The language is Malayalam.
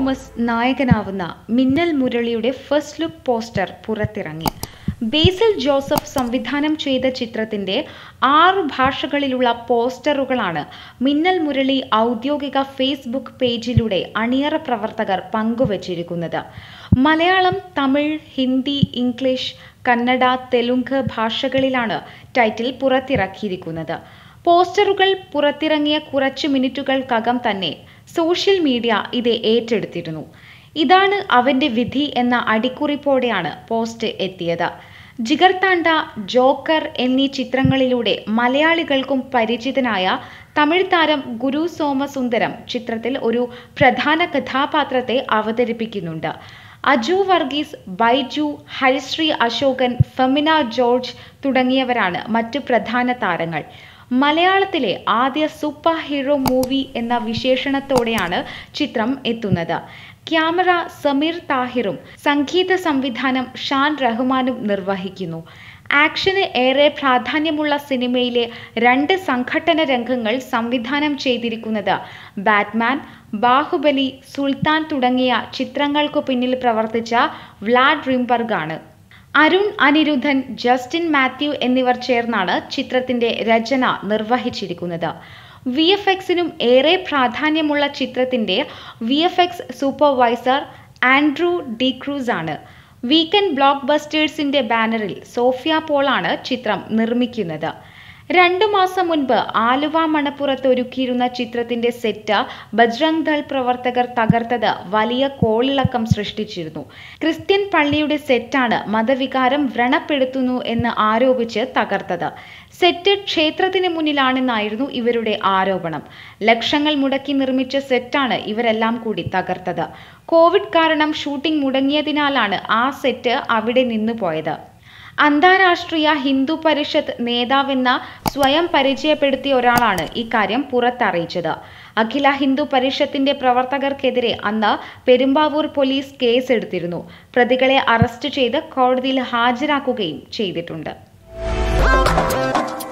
തോമസ് നായകനാവുന്ന മിന്നൽ മുരളിയുടെ ഫസ്റ്റ് ലുക്ക് പോസ്റ്റർ പുറത്തിറങ്ങി ബേസിൽ ജോസഫ് സംവിധാനം ചെയ്ത ചിത്രത്തിന്റെ ആറ് ഭാഷകളിലുള്ള പോസ്റ്ററുകളാണ് മിന്നൽ മുരളി ഔദ്യോഗിക ഫേസ്ബുക്ക് പേജിലൂടെ അണിയറ പ്രവർത്തകർ പങ്കുവച്ചിരിക്കുന്നത് മലയാളം തമിഴ് ഹിന്ദി ഇംഗ്ലീഷ് കന്നഡ തെലുങ്ക് ഭാഷകളിലാണ് ടൈറ്റിൽ പുറത്തിറക്കിയിരിക്കുന്നത് പോസ്റ്ററുകൾ പുറത്തിറങ്ങിയ കുറച്ച് മിനിറ്റുകൾക്കകം തന്നെ സോഷ്യൽ മീഡിയ ഇത് ഏറ്റെടുത്തിരുന്നു ഇതാണ് അവന്റെ വിധി എന്ന അടിക്കുറിപ്പോടെയാണ് പോസ്റ്റ് എത്തിയത് ജിഗർതാണ്ട ജോക്കർ എന്നീ ചിത്രങ്ങളിലൂടെ മലയാളികൾക്കും പരിചിതനായ തമിഴ് താരം ഗുരു സോമസുന്ദരം ചിത്രത്തിൽ ഒരു പ്രധാന കഥാപാത്രത്തെ അവതരിപ്പിക്കുന്നുണ്ട് അജു വർഗീസ് ബൈജു ഹരിശ്രീ അശോകൻ ഫെമിന ജോർജ് തുടങ്ങിയവരാണ് മറ്റു പ്രധാന താരങ്ങൾ മലയാളത്തിലെ ആദ്യ സൂപ്പർ ഹീറോ മൂവി എന്ന വിശേഷണത്തോടെയാണ് ചിത്രം എത്തുന്നത് ക്യാമറ സമീർ താഹിറും സംഗീത സംവിധാനം ഷാൻ റഹ്മാനും നിർവഹിക്കുന്നു ആക്ഷന് ഏറെ പ്രാധാന്യമുള്ള സിനിമയിലെ രണ്ട് സംഘട്ടന രംഗങ്ങൾ സംവിധാനം ചെയ്തിരിക്കുന്നത് ബാറ്റ്മാൻ ബാഹുബലി സുൽത്താൻ തുടങ്ങിയ ചിത്രങ്ങൾക്കു പിന്നിൽ പ്രവർത്തിച്ച വ്ലാഡ് റിംബർഗ് ആണ് അരുൺ അനിരുദ്ധൻ ജസ്റ്റിൻ മാത്യു എന്നിവർ ചേർന്നാണ് ചിത്രത്തിന്റെ രചന നിർവഹിച്ചിരിക്കുന്നത് വി എഫ് എക്സിനും ഏറെ പ്രാധാന്യമുള്ള ചിത്രത്തിന്റെ V F X supervisor Andrew D'Cruz ആണ് വീക്കെൻഡ് ബ്ലോക്ക് ബസ്റ്റേഴ്സിന്റെ ബാനറിൽ സോഫിയ പോളാണ് ചിത്രം നിർമ്മിക്കുന്നത് രണ്ടു മാസം മുൻപ് ആലുവ മണപ്പുറത്ത് ഒരുക്കിയിരുന്ന ചിത്രത്തിന്റെ സെറ്റ് ബജ്രംഗ് ദൾ പ്രവർത്തകർ തകർത്തത് വലിയ കോളിളക്കം സൃഷ്ടിച്ചിരുന്നു ക്രിസ്ത്യൻ പള്ളിയുടെ സെറ്റാണ് മതവികാരം വ്രണപ്പെടുത്തുന്നു എന്ന് ആരോപിച്ച് തകർത്തത് സെറ്റ് ക്ഷേത്രത്തിന് മുന്നിലാണെന്നായിരുന്നു ഇവരുടെ ആരോപണം ലക്ഷങ്ങൾ മുടക്കി നിർമ്മിച്ച സെറ്റാണ് ഇവരെല്ലാം കൂടി തകർത്തത് കോവിഡ് കാരണം ഷൂട്ടിംഗ് മുടങ്ങിയതിനാലാണ് ആ സെറ്റ് അവിടെ നിന്നു പോയത് അന്താരാഷ്ട്രീയ ഹിന്ദു പരിഷത്ത് നേതാവെന്ന സ്വയം പരിചയപ്പെടുത്തിയ ഒരാളാണ് ഇക്കാര്യം പുറത്തറിയിച്ചത് അഖില ഹിന്ദു പരിഷത്തിന്റെ പ്രവർത്തകർക്കെതിരെ അന്ന് പെരുമ്പാവൂർ പോലീസ് കേസെടുത്തിരുന്നു പ്രതികളെ അറസ്റ്റ് ചെയ്ത് കോടതിയിൽ ഹാജരാക്കുകയും ചെയ്തിട്ടുണ്ട്